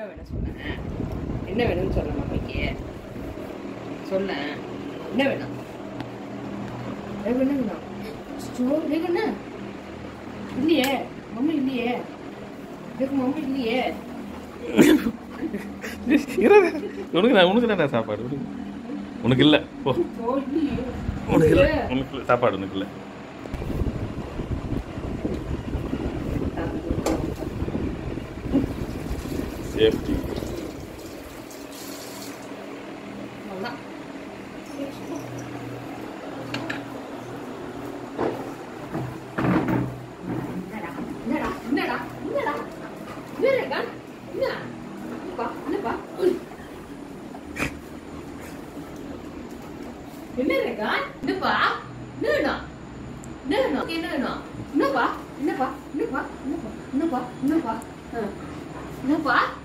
வேணும் சொல்ல என்ன வேணும்னு சொல்ல மாமாக்கு சொல்ல என்ன வேணும் ரகு என்ன வேணும் ஸ்டோ ரகு என்ன இல்லையே மம்மி இல்லையே ரகு மம்மி இல்லையே இரு, உனக்கு நான் உனக்கு தானே சாப்பாடு உனக்கு- உனக்கு இல்லை போ ஓ இல்லையே உனக்கு இல்லை உனக்கு இல்லை சாப்பாடு உனக்கு இல்லை சேஃப்டி அவ்வளோதான் என்னடா என்னடா என்னடா என்னடா என்னடா என்ன என்னப்பா என்னப்பா என்ன ரேகா என்னப்பா என்ன வேணும் என்ன வேணும் என்ன வேணும் என்னப்பா என்னப்பா என்னப்பா என்னப்பா என்னப்பா என்னப்பா ஆ. என்னப்பா